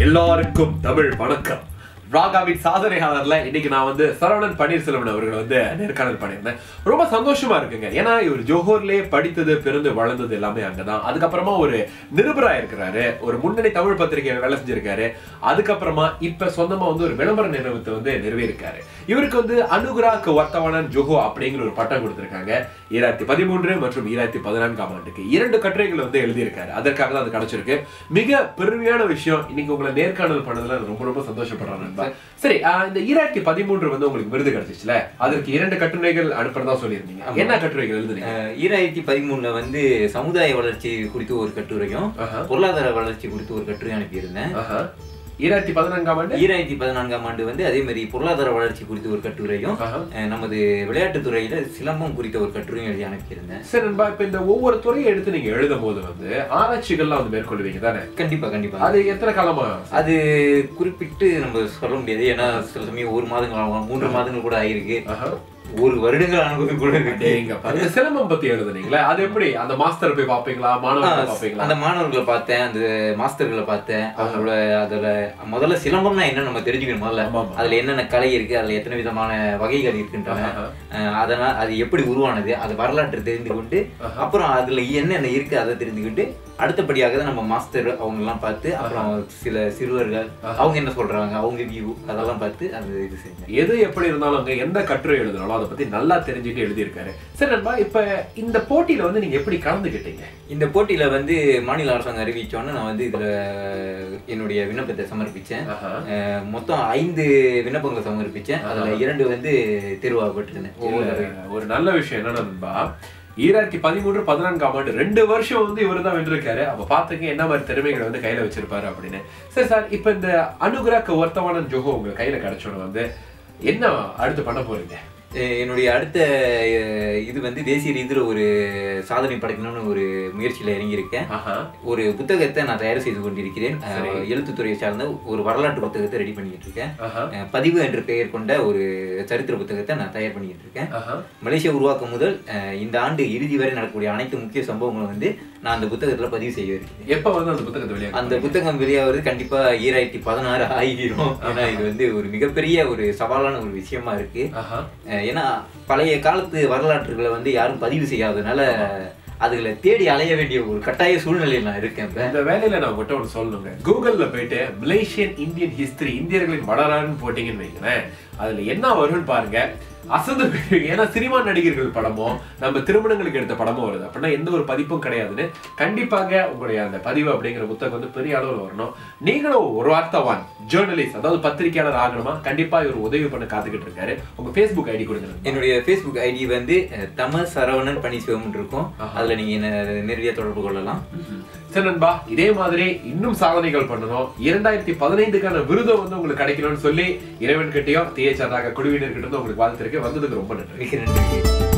எல்லாருக்கும் தமிழ் வணக்கம் ராகாவின் சாதனையாளர்ல இன்னைக்கு நான் வந்து சரவணன் பன்னீர்செல்வன் அவர்கள் வந்து நேர்காணல் பண்ணியிருந்தேன் ரொம்ப சந்தோஷமா இருக்குங்க ஏன்னா இவர் ஜோஹர்லயே படித்தது பிறந்து வளர்ந்தது எல்லாமே அங்கதான் அதுக்கப்புறமா ஒரு நிருபரா இருக்கிறாரு ஒரு முன்னணி தமிழ் பத்திரிகையில வேலை செஞ்சிருக்காரு அதுக்கப்புறமா இப்ப சொந்தமா வந்து ஒரு விளம்பர நிறுவனத்தை வந்து நிறுவியிருக்காரு இவருக்கு வந்து அனுகுராக் வர்த்தமானன் ஜோஹோ அப்படிங்கிற ஒரு பட்டம் கொடுத்திருக்காங்க ஈராயிரத்தி பதிமூன்று மற்றும் ஈராயிரத்தி பதினான்காம் ஆண்டுக்கு இரண்டு கட்டுரைகள் வந்து எழுதியிருக்காரு அதற்காக தான் அது கிடைச்சிருக்கு மிக பெருமையான விஷயம் இன்னைக்கு உங்களை நேர்காணல் பண்ணதுல நான் ரொம்ப ரொம்ப சந்தோஷப்படுறேன் நண்பா சரி ஆஹ் இந்த ஈராயிரத்தி பதிமூன்று வந்து உங்களுக்கு விருது கிடைச்சிச்சுல அதற்கு இரண்டு கட்டுரைகள் அனுப்புறதா சொல்லியிருந்தீங்க என்ன கட்டுரைகள் எழுதுனீங்க அஹ் ஈராயிரத்தி பதிமூணுல வந்து சமுதாய வளர்ச்சி குறித்து ஒரு கட்டுரையும் ஆஹா. பொருளாதார வளர்ச்சி குறித்து ஒரு கட்டுரையும் அனுப்பியிருந்தேன் ஆஹா. ஈராயிரத்தி பதினான்காம் ஆண்டு ஈராயிரத்தி பதினான்காம் ஆண்டு வந்து அதே மாதிரி பொருளாதார வளர்ச்சி குறித்து ஒரு கட்டுரையும் ஆஹா. அஹ் நமது விளையாட்டுத் துறையில சிலம்பம் குறித்த ஒரு கட்டுரையும் எழுதி அனுப்பியிருந்தேன் சரி நண்பா இப்ப இந்த ஒவ்வொரு துறையை எடுத்து நீங்க எழுதும் போது வந்து ஆராய்ச்சிகள்லாம் வந்து மேற்கொள்வீங்க தானே கண்டிப்பா கண்டிப்பா அது எத்தனை காலமா அது குறிப்பிட்டு நம்ம சொல்ல முடியாது ஏன்னா சில சமயம் ஒரு மாதங்கள் ஆகும் மூன்று மாதங்கள் கூட ஆயிருக்கு ஆஹா. ஒரு வருடங்கள் அனுபவம் கூட இருக்கு டேங்க பாருங்க சிலம்பம் பத்தி எழுதுனீங்களா அது எப்படி அந்த மாஸ்டர் போய் பாப்பீங்களா மாணவர்கள் பாப்பீங்களா அந்த மாணவர்களை பார்த்தேன் அந்த மாஸ்டர்களை பார்த்தேன் அவங்களோட அதுல முதல்ல சிலம்பம்னா என்ன நம்ம தெரிஞ்சுக்கணும் முதல்ல ஆமா, ஆமா. அதுல என்னென்ன கலை இருக்கு அதுல எத்தனை விதமான வகைகள் இருக்கின்றன ஆஹா. அஹ் அதனால் அது எப்படி உருவானது அது வரலாற்று தெரிந்து கொண்டு அப்புறம் அதுல என்னென்ன இருக்கு அதை தெரிஞ்சுக்கிட்டு அடுத்தபடியாக தான் நம்ம மாஸ்டர் அவங்க எல்லாம் பார்த்து அப்புறம் சில சிறுவர்கள் அவங்க என்ன சொல்றாங்க அவங்க வியூ அதெல்லாம் பார்த்து அது இது செஞ்சேன் எது எப்படி இருந்தாலும் அங்க எந்த கட்டுரை எழுதினாலும் அதை பத்தி நல்லா தெரிஞ்சுட்டு எழுதியிருக்காரு சரி நண்பா இப்ப இந்த போட்டியில வந்து நீங்க எப்படி கலந்துக்கிட்டீங்க இந்த போட்டியில வந்து மாநில அரசாங்கம் அறிவிச்சோன்னு நான் வந்து இதுல என்னுடைய விண்ணப்பத்தை சமர்ப்பிச்சேன் ஆஹா. அஹ் மொத்தம் ஐந்து விண்ணப்பங்களை சமர்ப்பிச்சேன் அதுல இரண்டு வந்து தேர்வாகப்பட்டிருந்தேன் ஒரு ஒரு நல்ல விஷயம் என்ன நண்பா ஈராயிரத்தி பதிமூன்று பதினான்காம் ஆண்டு ரெண்டு வருஷம் வந்து இவர் தான் வென்றிருக்காரு அப்ப பாத்துக்க என்ன மாதிரி திறமைகளை வந்து கையில வச்சிருப்பாரு அப்படின்னு சரி சார் இப்ப இந்த அனுகிராக்க வர்த்தமானன் ஜோகோ உங்க கையில கிடைச்சோன்னு வந்து என்ன அடுத்து பண்ண போறீங்க அஹ் என்னுடைய அடுத்த அஹ், இது வந்து தேசிய ரீதியில் ஒரு சாதனை படைக்கணும்னு ஒரு முயற்சியில இறங்கியிருக்கேன் ஆஹா ஒரு புத்தகத்தை நான் தயார் செய்து கொண்டிருக்கிறேன் அஹ், எழுத்துத்துறையை சார்ந்த ஒரு வரலாற்று புத்தகத்தை ரெடி பண்ணிட்டு இருக்கேன் ஆஹா அஹ், பதிவு என்ற பெயர் கொண்ட ஒரு சரித்திர புத்தகத்தை நான் தயார் பண்ணிட்டு இருக்கேன் ஆஹா மலேசியா உருவாக்கம் முதல் அஹ், இந்த ஆண்டு இறுதி வரை நடக்கக்கூடிய அனைத்து முக்கிய சம்பவங்களும் வந்து நான் அந்த புத்தகத்துல பதிவு செய்ய இருக்கிறேன் எப்ப வந்து அந்த புத்தகத்தை வெளியாக அந்த புத்தகம் வெளியாவது கண்டிப்பா ஈராயிரத்தி பதினாறு ஆகிரும் ஏன்னா இது வந்து ஒரு மிகப்பெரிய ஒரு சவாலான ஒரு விஷயமா இருக்கு ஆஹா அஹ் ஏன்னா பழைய காலத்து வரலாற்றுகளை வந்து யாரும் பதிவு செய்யாதனால அதுகளை தேடி அலைய வேண்டிய ஒரு கட்டாய சூழ்நிலையில் நான் இருக்கேன் இப்ப இந்த வேலையில நான் மட்டும் ஒன்று சொல்லணுங்க கூகுள்ல போயிட்டு மலேசியன் இந்தியன் ஹிஸ்டரி இந்தியர்களின் வரலாறுன்னு போட்டீங்கன்னு வைங்களேன் அதுல என்ன வரும்னு பாருங்க அசந்து போயிடுவீங்க ஏன்னா சினிமா நடிகர்கள் படமோ நம்ம திருமணங்களுக்கு எடுத்த படமோ வருது அப்படின்னா எந்த ஒரு பதிப்பும் கிடையாதுன்னு கண்டிப்பாக உங்களுடைய அந்த பதிவு அப்படிங்கிற புத்தகம் வந்து பெரிய அளவில் வரணும் நீங்களும் ஒரு வார்த்தைவான் ஜேர்னலிஸ்ட் அதாவது பத்திரிகையாளர் ஆகணுமா கண்டிப்பா இவர் உதவி பண்ண காத்துக்கிட்டு இருக்காரு உங்க ஃபேஸ்புக் ஐடி கொடுங்க என்னுடைய ஃபேஸ்புக் ஐடி வந்து அஹ், தம சரவணன் பனிசிவம் இருக்கும் அதுல நீங்க என்ன நேரடியாக தொடர்பு கொள்ளலாம் சரி நண்பா இதே மாதிரி இன்னும் சாதனைகள் பண்ணணும் இரண்டாயிரத்தி பதினைந்துக்கான விருதம் வந்து உங்களுக்கு கிடைக்கணும்னு சொல்லி இறைவன் கிட்டயும் டிஎச்ஆர் குழுவினர் கிட்ட இருந்து உங்களுக்கு வாழ்த்திருக்கேன் வந்ததுக்கு ரொம்ப நன்றி மிக நன்றி